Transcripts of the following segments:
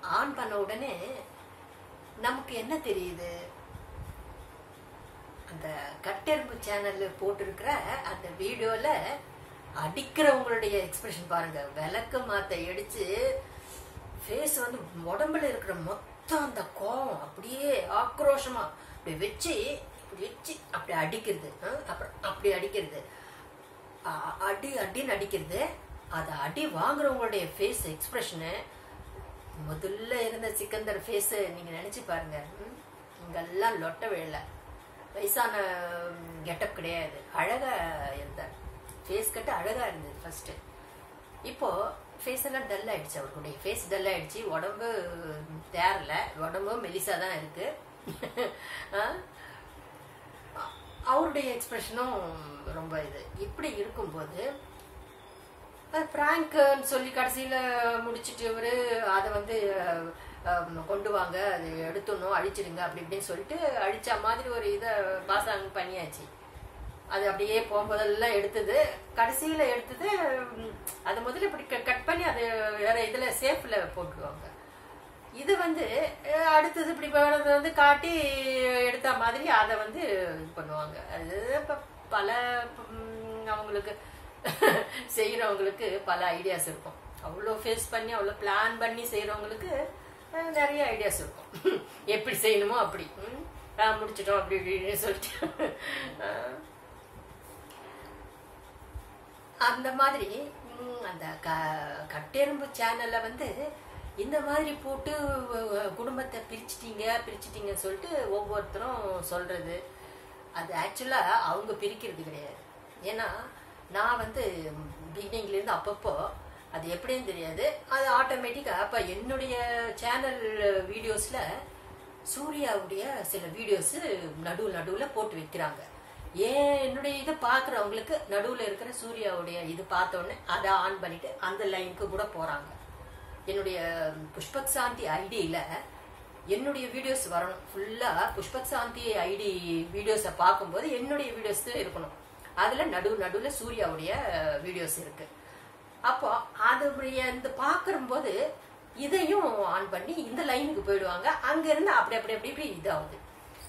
On பண்ண உடனே நமக்கு என்ன தெரியுது அந்த கட்டெரும்பு சேனல்ல போட்டிருக்கிற அந்த வீடியோல அடிக்கிறவங்களுடைய எக்ஸ்பிரஷன் பாருங்க விளக்கு மாத்த அடிச்சு ஃபேஸ் வந்து உடம்புல இருக்கிற மொத்தம் அந்த கோவம் அப்படியே ஆக்ரோஷமா அப்படி வச்சு இப்படி வச்சு அப்படி அடிக்கிறது ஆ, அப்புறம் அப்படி அடிக்கிறது அ- அடி அடின்னு அடிக்கிறது அதை அடி வாங்குறவங்களுடைய ஃபேஸ் எக்ஸ்பிரஷனு முதல்ல இருந்த சிக்கந்தர் ஃபேஸ் நீங்க நினைச்சு பாருங்க ம்? இங்கெல்லாம் லொட்ட விழல வயசான கெட்டப் கிடையாது அழகா இருந்தார் ஃபேஸ் கட்டு அழகா இருந்தது ஃபர்ஸ்ட் இப்போ ஃபேஸ் எல்லாம் டல் ஆயிடுச்சு அவருடைய ஃபேஸ் டல் ஆயிடுச்சு உடம்பு தேரல உடம்பு மெலிசா தான் இருக்கு ஆ? அவருடைய எக்ஸ்பிரஷனும் ரொம்ப இது இப்படி இருக்கும்போது பிராங்க்னு சொல்லி கடைசியில் முடிச்சிட்டு இவரு அதை வந்து அஹ், அஹ், கொண்டு வாங்க அது எடுத்துடணும் அழிச்சிடுங்க அப்படி இப்படின்னு சொல்லிட்டு அழிச்ச மாதிரி ஒரு இதை பாசாங் பண்ணியாச்சு அது அப்படியே போகும்போதெல்லாம் எடுத்தது கடைசியில் எடுத்தது ம், அது முதல்ல இப்படி கட் பண்ணி அது வேற இதில் சேஃபில் போட்டுருவாங்க இது வந்து அஹ், அடுத்தது இப்படி வர்றதை வந்து காட்டி எடுத்த மாதிரி அதை வந்து இது பண்ணுவாங்க அது இப்போ பல ம், அவங்களுக்கு செய்கிறவங்களுக்கு பல ஐடியாஸ் இருக்கும் அவ்வளோ ஃபேஸ் பண்ணி அவ்வளோ பிளான் பண்ணி செய்கிறவங்களுக்கு நிறைய ஐடியாஸ் இருக்கும் எப்படி செய்யணுமோ அப்படி ம், ஆ, முடிச்சிட்டோம் அப்படி இப்படின்னு சொல்லிட்டு அஹ், அந்த மாதிரி ம், அந்த க கட்டெரும்பு சேனல்ல வந்து இந்த மாதிரி போட்டு அஹ், குடும்பத்தை பிரிச்சிட்டீங்க பிரிச்சிட்டீங்கன்னு சொல்லிட்டு ஒவ்வொருத்தரும் சொல்றது அது ஆக்சுவலா அவங்க பிரிக்கிறது கிடையாது ஏன்னா நான் வந்து beginning ல இருந்து அப்பப்போ அது எப்படின்னு தெரியாது அது ஆட்டோமேட்டிக்கா அப்ப என்னுடைய சேனல் வீடியோஸ்ல சூர்யாவுடைய சில வீடியோஸ் நடுவு நடுவுல போட்டு வைக்கிறாங்க ஏன் என்னுடைய இதை பார்க்குறவங்களுக்கு நடுவுல இருக்கிற சூர்யாவுடைய இது பார்த்த உடனே அதை ஆன் பண்ணிட்டு அந்த லைனுக்கு கூட போறாங்க என்னுடைய புஷ்பக் சாந்தி ஐடியில என்னுடைய வீடியோஸ் வரணும் ஃபுல்லா புஷ்பக் சாந்தி ஐடி வீடியோஸை பார்க்கும்போது என்னுடைய வீடியோஸ் தான் இருக்கணும் அதுல நடுவு நடுவுல சூர்யாவுடைய வீடியோஸ் இருக்கு அப்போ அது அப்படி இந்த பார்க்கும்போது இதையும் ஆன் பண்ணி இந்த லைனுக்கு போயிடுவாங்க அங்க இருந்து அப்படி அப்படி அப்படி இப்படி இதாகுது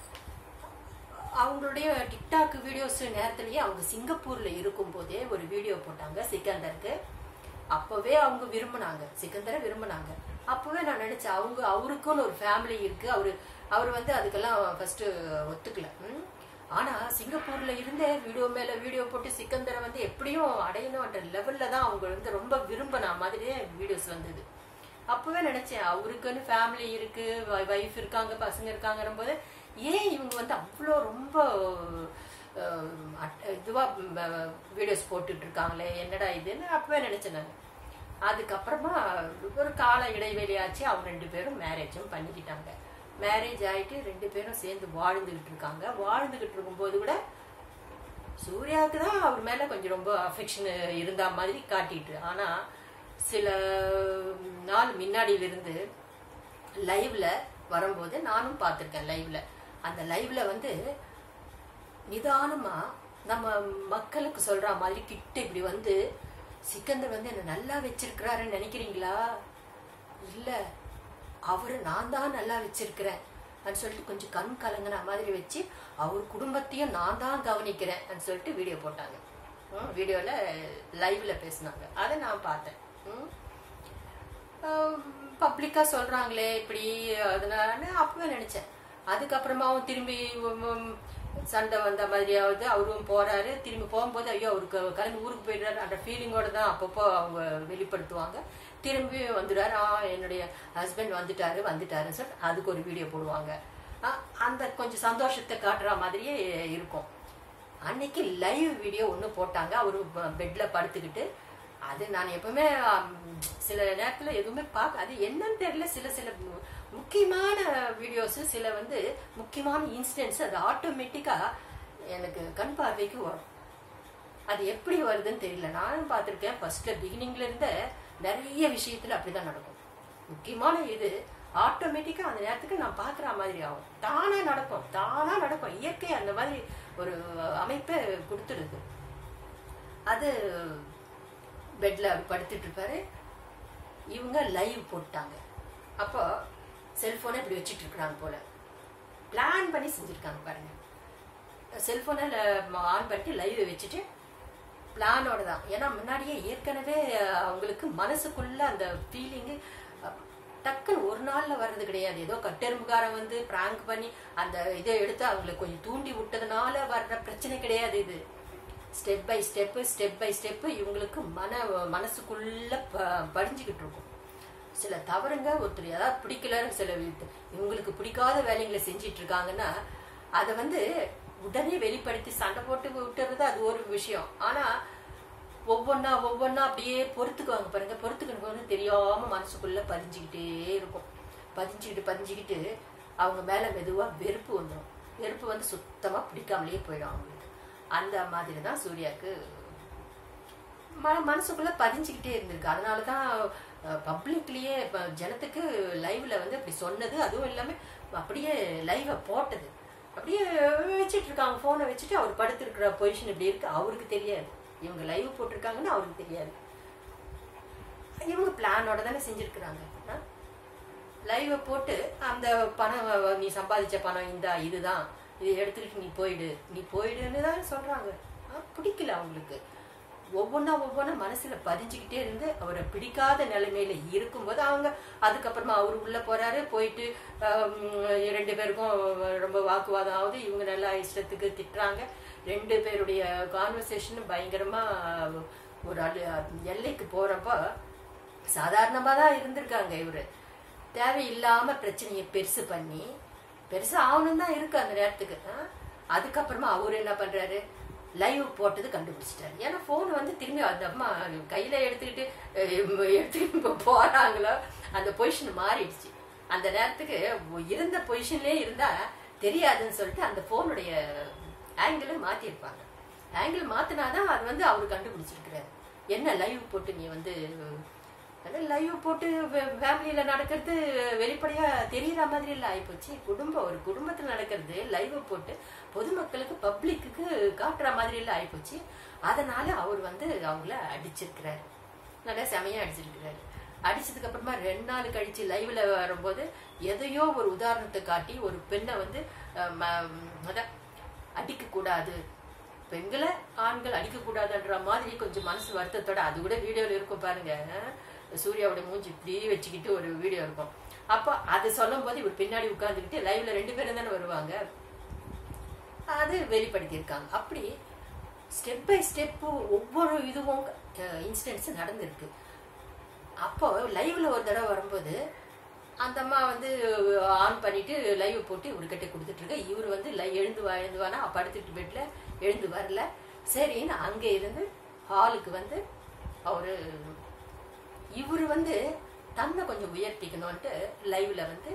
அவங்களுடைய டிக்டாக் வீடியோஸ் நேரத்திலேயே அவங்க சிங்கப்பூர்ல இருக்கும்போதே ஒரு வீடியோ போட்டாங்க சிக்கந்தருக்கு அப்பவே அவங்க விரும்பினாங்க சிக்கந்தரை விரும்பினாங்க அப்பவே நான் நினைச்சேன் அவங்க அவருக்குன்னு ஒரு ஃபேமிலி இருக்கு அவரு அவர் வந்து அதுக்கெல்லாம் ஃபர்ஸ்ட் ஒத்துக்கல ம்? ஆனா சிங்கப்பூர்ல இருந்தே வீடியோ மேல வீடியோ போட்டு சிக்கந்தரை வந்து எப்படியும் அடையணும்ன்ற லெவல்ல தான் அவங்க வந்து ரொம்ப விரும்பின மாதிரியே வீடியோஸ் வந்தது அப்பவே நினைச்சேன் அவருக்குன்னு ஃபேமிலி இருக்கு வைஃப் இருக்காங்க பசங்க இருக்காங்கிற போது ஏன் இவங்க வந்து அவ்வளோ ரொம்ப அஹ், அட்- இதுவா வீடியோஸ் போட்டுட்டு இருக்காங்களே என்னடா இதுன்னு அப்பவே நினைச்சேன் நான் அதுக்கப்புறமா ஒரு கால இடைவெளி ஆச்சு அவங்க ரெண்டு பேரும் மேரேஜும் பண்ணிக்கிட்டாங்க மேரேஜ் ஆயிட்டு ரெண்டு பேரும் சேர்ந்து வாழ்ந்துகிட்டு இருக்காங்க வாழ்ந்துகிட்டு இருக்கும்போது கூட சூர்யாவுக்கு தான் அவர் மேல கொஞ்சம் ரொம்ப அஃபெக்ஷன் இருந்த மாதிரி காட்டிட்டு ஆனா சில நாள் முன்னாடியில இருந்து லைவ்ல வரும்போது நானும் பார்த்திருக்கேன் லைவ்ல அந்த லைவ்ல வந்து நிதானமா நம்ம மக்களுக்கு சொல்ற மாதிரி கிட்ட இப்படி வந்து சிக்கந்தர் வந்து என்ன நல்லா வச்சிருக்கிறாருன்னு நினைக்கிறீங்களா இல்ல அவரு நான் தான் நல்லா வச்சிருக்கிறேன் அப்படின்னு சொல்லிட்டு கொஞ்சம் கண் கலங்கின மாதிரி வச்சு அவர் குடும்பத்தையும் நான் தான் கவனிக்கிறேன் அப்படின்னு சொல்லிட்டு வீடியோ போட்டாங்க வீடியோல லைவ்ல பேசினாங்க அதை நான் பார்த்தேன் ம். பப்ளிக்கா சொல்றாங்களே இப்படி அதனால அப்பவே நினைச்சேன் அதுக்கப்புறமாவும் திரும்பி உம், உம், சண்டை வந்த மாதிரியாவது அவரும் போறாரு திரும்பி போகும்போது ஐயோ அவருக்கு கிளம்பி ஊருக்கு போயிடுறாரு அந்த ஃபீலிங்கோட தான் அப்பப்போ அவங்க வெளிப்படுத்துவாங்க திரும்பி வந்துடுறாரு ஆ என்னுடைய ஹஸ்பண்ட் வந்துட்டாரு வந்துட்டாருன்னு சொல்லிட்டு அதுக்கு ஒரு வீடியோ போடுவாங்க ஆ, அந்த கொஞ்சம் சந்தோஷத்தை காட்டுற மாதிரியே இருக்கும் அன்னைக்கு லைவ் வீடியோ ஒன்று போட்டாங்க அவர் பெட்ல படுத்துக்கிட்டு அது நான் எப்பவுமே ஆம், சில நேரத்தில் எதுவுமே பார்க்க அது என்னன்னு தெரியல சில சில மு- முக்கியமான வீடியோஸ் சில வந்து முக்கியமான இன்சிடென்ட்ஸ் அது ஆட்டோமேட்டிக்காக எனக்கு கண் பார்வைக்கு வரும் அது எப்படி வருதுன்னு தெரியல நானும் பார்த்துருக்கேன் ஃபர்ஸ்ட்ல பிகினிங்ல இருந்தே நிறைய விஷயத்துல அப்படிதான் நடக்கும் முக்கியமான இது ஆட்டோமேட்டிக்கா அந்த நேரத்துக்கு நான் பார்க்குற மாதிரி ஆகும் தானா நடக்கும் தானா நடக்கும் இயற்கை அந்த மாதிரி ஒரு அமைப்பை கொடுத்துடுது அது பெட்ல படுத்துட்டு இருப்பாரு இவங்க லைவ் போட்டாங்க அப்போ செல்ஃபோனை இப்படி வச்சுட்டு இருக்கிறாங்க போல பிளான் பண்ணி செஞ்சுருக்காங்க பாருங்க செல்ஃபோனை ஆன் பண்ணிட்டு லைவ் வச்சுட்டு பிளானோட தான் ஏன்னா முன்னாடியே ஏற்கனவே அஹ், அவங்களுக்கு மனசுக்குள்ள அந்த ஃபீலிங்கு டக்குன்னு ஒரு நாள்ல வர்றது கிடையாது ஏதோ கட்டெரும்புகாரன் வந்து பிராங்க் பண்ணி அந்த இதை எடுத்து அவங்களுக்கு கொஞ்சம் தூண்டி விட்டதுனால வர்ற பிரச்சனை கிடையாது இது step by step step by step இவங்களுக்கு மன மனசுக்குள்ள ப- படிஞ்சுக்கிட்டு இருக்கும் சில தவறுங்க ஒருத்தர் ஏதாவது பிடிக்கல சில வி- இவங்களுக்கு பிடிக்காத வேலைங்களை செஞ்சிட்டு இருக்காங்கன்னா அதை வந்து உடனே வெளிப்படுத்தி சண்டை போட்டு விட்டுறது அது ஒரு விஷயம் ஆனா ஒவ்வொன்றா ஒவ்வொன்றா அப்படியே பொறுத்துக்குவாங்க பாருங்க பொறுத்துக்கணும் போது தெரியாம மனசுக்குள்ள பதிஞ்சுக்கிட்டே இருக்கும் பதிஞ்சுக்கிட்டு பதிஞ்சுக்கிட்டு அவங்க மேல மெதுவா வெறுப்பு வந்துடும் வெறுப்பு வந்து சுத்தமா பிடிக்காமலேயே போயிடும் அவங்களுக்கு அந்த மாதிரி தான் சூர்யாவுக்கு ம மனசுக்குள்ள பதிஞ்சுக்கிட்டே இருந்திருக்கு அதனால தான் பப்ளிக்லயே இப்போ ஜனத்துக்கு லைவ்ல வந்து அப்படி சொன்னது அதுவும் இல்லாம அப்படியே லைவை போட்டது அப்படியே வச்சுட்டு இருக்காங்க ஃபோனை வச்சுட்டு அவர் படுத்திருக்கிற பொசிஷன் இப்படி இருக்கு அவருக்கு தெரியாது இவங்க லைவ் போட்டிருக்காங்கன்னு அவருக்கு தெரியாது இவங்க பிளானோட தானே செஞ்சிருக்கிறாங்க லைவை போட்டு அந்த பணம் வ- நீ சம்பாதிச்ச பணம் இந்த இதுதான் இதை எடுத்துக்கிட்டு நீ போயிடு நீ போயிடுன்னு தான் சொல்றாங்க ஆ, பிடிக்கல அவங்களுக்கு ஒவ்வொன்றா ஒவ்வொன்றா மனசுல பதிஞ்சுக்கிட்டே இருந்து அவரை பிடிக்காத நிலைமையில இருக்கும்போது அவங்க அதுக்கப்புறமா அவர் உள்ள போறாரு போயிட்டு ஆம், ரெண்டு பேருக்கும் ரொம்ப வாக்குவாதம் ஆகுது இவங்க நல்லா இஷ்டத்துக்கு திட்டுறாங்க ரெண்டு பேருடைய கான்வர்சேஷனும் பயங்கரமா ஒரு அடு- எல்லைக்கு போறப்ப சாதாரணமாக தான் இருந்திருக்காங்க இவரு தேவையில்லாம பிரச்சனையை பெருசு பண்ணி பெருசு ஆகணும் தான் இருக்கு அந்த நேரத்துக்கு ஆ? அதுக்கப்புறமா அவரு என்ன பண்றாரு லைவ் போட்டது கண்டுபிடிச்சிட்டாரு ஏன்னா ஃபோன் வந்து திரும்பி அந்த அம்மா கையில எடுத்துக்கிட்டு அஹ், எடுத்துக்கிட்டு இப்போ போறாங்களோ அந்த பொசிஷன் மாறிடுச்சு அந்த நேரத்துக்கு இருந்த பொசிஷன்லயே இருந்தா தெரியாதுன்னு சொல்லிட்டு அந்த ஃபோனுடைய ஆங்கிள் மாத்திருப்பாங்க ஆங்கிள் மாத்தினாதான் அது வந்து அவர் கண்டுபிடிச்சிருக்கிறாரு என்ன லைவ் போட்டு நீ வந்து லைவ் போட்டு ஃபேமிலியில நடக்கிறது வெளிப்படையா தெரியற மாதிரி இல்ல ஆயிப்போச்சு குடும்பம் ஒரு குடும்பத்துல நடக்கிறது லைவ் போட்டு பொதுமக்களுக்கு பப்ளிக்கு காட்டுற மாதிரி இல்ல ஆயிப்போச்சு அதனால அவர் வந்து அவங்கள அடிச்சிருக்கிறாரு நல்லா செமையா அடிச்சிருக்கிறாரு அடிச்சதுக்கு அப்புறமா ரெண்டு நாள் கழிச்சு லைவ்ல வரும்போது எதையோ ஒரு உதாரணத்தை காட்டி ஒரு பெண்ணை வந்து அஹ், ம- அதான் அடிக்க கூடாது பெண்களை ஆண்கள் அடிக்க கூடாதுன்ற மாதிரி கொஞ்சம் மனசு வருத்தத்தோட அது கூட வீடியோல இருக்கும் பாருங்க சூர்யாவோட மூஞ்சி இப்படி வச்சுக்கிட்டு ஒரு வீடியோ இருக்கும் அப்போ அது சொல்லும் போது இவர் பின்னாடி உட்கார்ந்துக்கிட்டு லைவ்ல ரெண்டு பேரும் தானே வருவாங்க அது வெளிப்படுத்தியிருக்காங்க அப்படி ஸ்டெப் பை ஸ்டெப் ஒவ்வொரு இதுவும் இன்சிடென்ட்ஸ் நடந்திருக்கு அப்போ லைவ்ல ஒரு தடவை வரும்போது அந்த அம்மா வந்து ஆன் பண்ணிட்டு லைவ் போட்டு இவர்கிட்ட கொடுத்துட்டு இருக்க இவர் வந்து லை எழுந்து வா எழுந்து வானா படுத்துட்டு பெட்ல எழுந்து வரல சரின்னு அங்க இருந்து ஹாலுக்கு வந்து அவரு இவர் வந்து தன்னை கொஞ்சம் உயர்த்திக்கணும்ட்டு லைவ்ல வந்து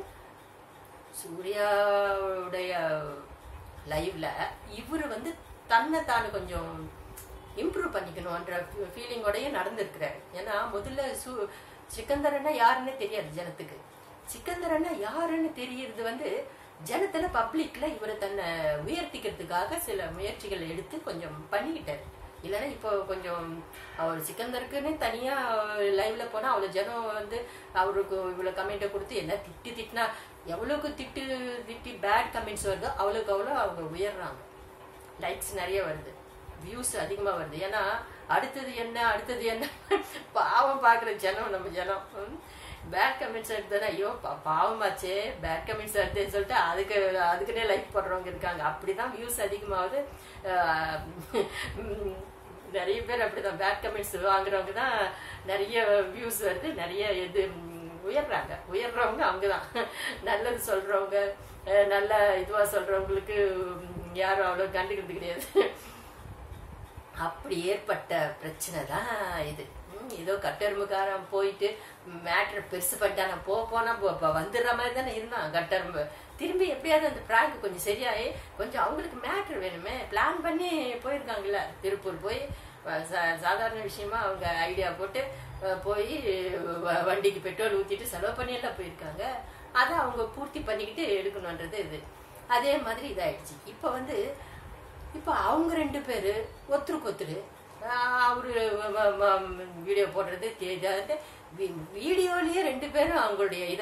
சூர்யாவுடைய லைவ்ல இவர் வந்து தன்னை தான் கொஞ்சம் இம்ப்ரூவ் பண்ணிக்கணும்ன்ற ஃபீலிங்கோடய நடந்திருக்கிறாரு ஏன்னா முதல்ல சு சிக்கந்தரன்னா யாருன்னு தெரியாது ஜனத்துக்கு சிக்கந்தரன்னா யாருன்னு தெரியறது வந்து ஜனத்துல பப்ளிக்ல இவரை தன்னை உயர்த்திக்கிறதுக்காக சில முயற்சிகள் எடுத்து கொஞ்சம் பண்ணிக்கிட்டாரு இல்லைன்னா இப்போ கொஞ்சம் அவர் சிக்கந்தருக்குன்னு தனியா லைவ்ல போனா அவ்வளவு ஜனம் வந்து அவருக்கு இவ்வளவு கமெண்ட்டை கொடுத்து என்ன திட்டு திட்டினா எவ்வளவுக்கு திட்டு திட்டி பேட் கமெண்ட்ஸ் வருதோ அவ்வளவுக்கு அவ்வளோ அவங்க உயர்றாங்க லைக்ஸ் நிறைய வருது வியூஸ் அதிகமா வருது ஏன்னா அடுத்தது என்ன அடுத்தது என்ன பாவம் பாக்குற ஜனம் நம்ம ஜனம் பேட் கமெண்ட்ஸ் எடுத்தா ஐயோ பா- பாவமாச்சே பேட் கமெண்ட்ஸ் எடுத்தேன்னு சொல்லிட்டு அதுக்கு அதுக்குன்னே லைக் போடுறவங்க இருக்காங்க அப்படிதான் வியூஸ் அதிகமாகுது ஆஹ் உம் நிறைய பேர் அப்படிதான் பேட் கமெண்ட்ஸ் வாங்குறவங்க தான் நிறைய வியூஸ் வருது நிறைய இது உம், உயர்றாங்க உயர்றவங்க அவங்க தான் நல்லது சொல்றவங்க அஹ் நல்ல இதுவா சொல்றவங்களுக்கு உம், யாரும் அவ்வளோ கண்டுக்கிறது கிடையாது அப்படி ஏற்பட்ட பிரச்சனை தான் இது ம், ஏதோ கட்டெரும்புக்காரன் போயிட்டு மேட்ரு பெருசு பண்ணிட்டான போ போனா போ போ- வந்துடுற மாதிரி தானே இருந்தான் கட்டெரும்பு திரும்பி எப்படியாவது அந்த பிராங்க் கொஞ்சம் சரியாயி கொஞ்சம் அவங்களுக்கு மேட்ரு வேணுமே பிளான் பண்ணி போயிருக்காங்கல்ல திருப்பூர் போய் அஹ், சா- சாதாரண விஷயமா அவங்க ஐடியா போட்டு அஹ், போய் வ- வண்டிக்கு பெட்ரோல் ஊத்திட்டு செலவு பண்ணி எல்லாம் போயிருக்காங்க அதை அவங்க பூர்த்தி பண்ணிக்கிட்டு எடுக்கணுன்றது இது அதே மாதிரி இதாயிடுச்சு இப்போ வந்து இப்போ அவங்க ரெண்டு பேரு ஒருத்தருக்கு ஒருத்தர் அவரு வீடியோ போடுறது தெரியாது வீடியோலயே ரெண்டு பேரும் அவங்களுடைய இதை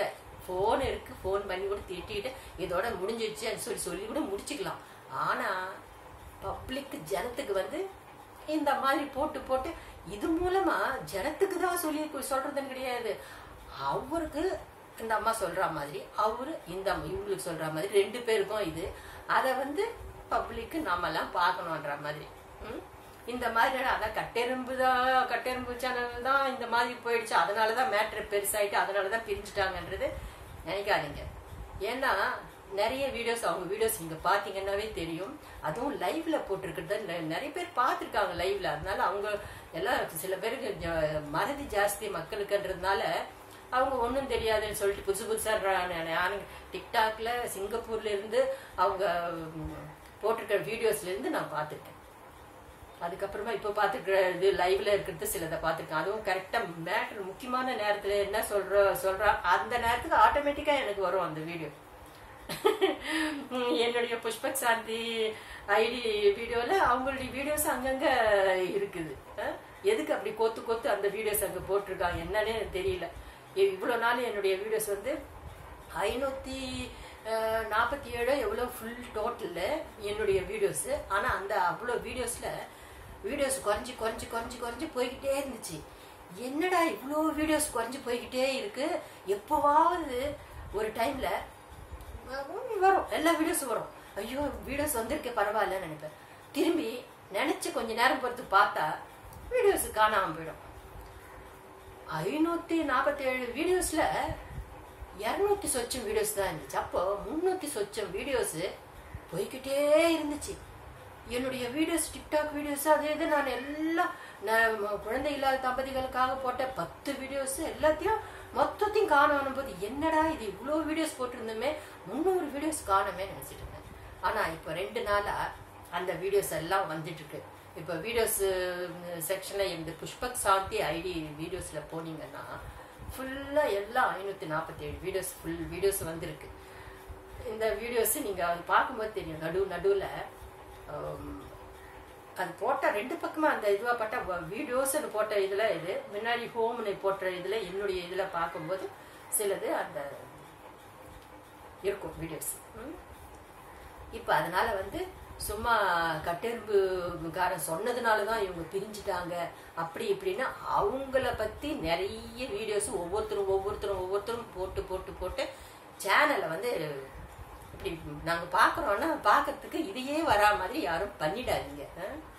ஃபோன் இருக்கு ஃபோன் பண்ணி கூட திட்டிட்டு இதோட முடிஞ்சிடுச்சுன்னு சொல்லி சொல்லி கூட முடிச்சுக்கலாம் ஆனா பப்ளிக் ஜனத்துக்கு வந்து இந்த மாதிரி போட்டு போட்டு இது மூலமா ஜனத்துக்கு தான் சொல்லி சொல்றதுன்னு கிடையாது அவருக்கு இந்த அம்மா சொல்ற மாதிரி அவரு இந்த அம்மா இவங்களுக்கு சொல்ற மாதிரி ரெண்டு பேருக்கும் இது அதை வந்து பப்ளிக்கு நாமெல்லாம் பார்க்கணுன்ற மாதிரி ம்? இந்த மாதிரி அதான் கட்டெரும்பு தான் கட்டெரும்பு சேனல் தான் இந்த மாதிரி போயிடுச்சு அதனால தான் மேட்ரு பெருசாயிட்டு அதனால தான் பிரிஞ்சுட்டாங்கன்றது நினைக்காதீங்க ஏன்னா நிறைய வீடியோஸ் அவங்க வீடியோஸ் நீங்க பாத்தீங்கன்னாவே தெரியும் அதுவும் லைவ்ல போட்டிருக்கிறத நெ- நிறைய பேர் பார்த்துருக்காங்க லைவ்ல அதனால அவங்க எல்லாம் சில பேருக்கு ஜ- மறதி ஜாஸ்தி மக்களுக்குன்றதுனால அவங்க ஒன்றும் தெரியாதுன்னு சொல்லிட்டு புதுசு புதுசாக நான் டிக்டாக்ல சிங்கப்பூர்ல இருந்து அவங்க ம், போட்டிருக்கிற வீடியோஸ்ல இருந்து நான் பார்த்துருக்கேன் அதுக்கப்புறமா இப்போ பார்த்துக்கிற இது லைவ்ல இருக்கிறது சிலதை பார்த்துருக்கேன் அதுவும் கரெக்டாக மேட்ரு முக்கியமான நேரத்தில் என்ன சொல்ற சொல்றா அந்த நேரத்துக்கு ஆட்டோமேட்டிக்காக எனக்கு வரும் அந்த வீடியோ என்னுடைய புஷ்பக் சாந்தி ஐடி வீடியோவில் அவங்களுடைய வீடியோஸ் அங்கங்க இருக்குது அஹ், எதுக்கு அப்படி கொத்து கொத்து அந்த வீடியோஸ் அங்கே போட்டிருக்காங்க என்னன்னே எனக்கு தெரியல இவ்வளோ நாள் என்னுடைய வீடியோஸ் வந்து ஐநூற்றி நாற்பத்தி ஏழு எவ்வளோ ஃபுல் டோட்டலில் என்னுடைய வீடியோஸு ஆனால் அந்த அவ்வளோ வீடியோஸில் வீடியோஸ் குறைஞ்சி குறைஞ்சி குறைஞ்சி குறைஞ்சி போய்கிட்டே இருந்துச்சு என்னடா இவ்வளோ வீடியோஸ் குறைஞ்சி போய்கிட்டே இருக்கு எப்போவாவது ஒரு டைமில் வரும் எல்லா வீடியோஸும் வரும் ஐயோ வீடியோஸ் வந்திருக்கே பரவாயில்லன்னு நினைப்பேன் திரும்பி நினச்சி கொஞ்ச நேரம் பொறுத்து பார்த்தா வீடியோஸ் காணாமல் போயிடும் ஐநூத்தி நாற்பத்தி ஏழு வீடியோஸ்ல இரநூத்தி சொச்சம் வீடியோஸ் தான் இருந்துச்சு அப்போ முன்னூத்தி சொச்சம் வீடியோஸ் போய்கிட்டே இருந்துச்சு என்னுடைய வீடியோஸ் டிக்டாக் வீடியோஸ் அது இது நான் எல்லாம் நான் ம- குழந்தை இல்லாத தம்பதிகளுக்காக போட்ட பத்து வீடியோஸ் எல்லாத்தையும் மொத்தத்தையும் காணும் போது என்னடா இது இவ்வளோ வீடியோஸ் போட்டிருந்தோமே முந்நூறு வீடியோஸ் காணுமே நினைச்சிட்டு இருந்தேன் ஆனா இப்போ ரெண்டு நாளா அந்த வீடியோஸ் எல்லாம் வந்துட்டு இருக்கு இப்போ வீடியோஸ் செக்ஷன்ல இந்த புஷ்பக் சாந்தி ஐடி வீடியோஸ்ல போனீங்கன்னா ஃபுல்லா எல்லாம் ஐநூத்தி நாற்பத்தி ஏழு வீடியோஸ் ஃபுல் வீடியோஸ் வந்திருக்கு இந்த வீடியோஸ் நீங்க அது பார்க்கும்போது தெரியும் நடு நடுவுல ஆம், அது போட்ட ரெண்டு பக்கமா அந்த இதுவா பட்ட வீடியோஸ்னு போட்ட இதுல இது முன்னாடி ஹோம்னு போட்ட இதுல என்னுடைய இதுல பார்க்கும்போது சிலது அந்த இருக்கும் வீடியோஸ் இப்போ அதனால வந்து சும்மா கட்டெரும்புக்காரன் சொன்னதுனால தான் இவங்க பிரிஞ்சுட்டாங்க அப்படி இப்படின்னு அவங்கள பத்தி நிறைய வீடியோஸ் ஒவ்வொருத்தரும் ஒவ்வொருத்தரும் ஒவ்வொருத்தரும் போட்டு போட்டு போட்டு சேனலை வந்து இப்படி நாங்க பார்க்குறோன்னா பார்க்கறதுக்கு இதையே வரா மாதிரி யாரும் பண்ணிடாதீங்க ஆ?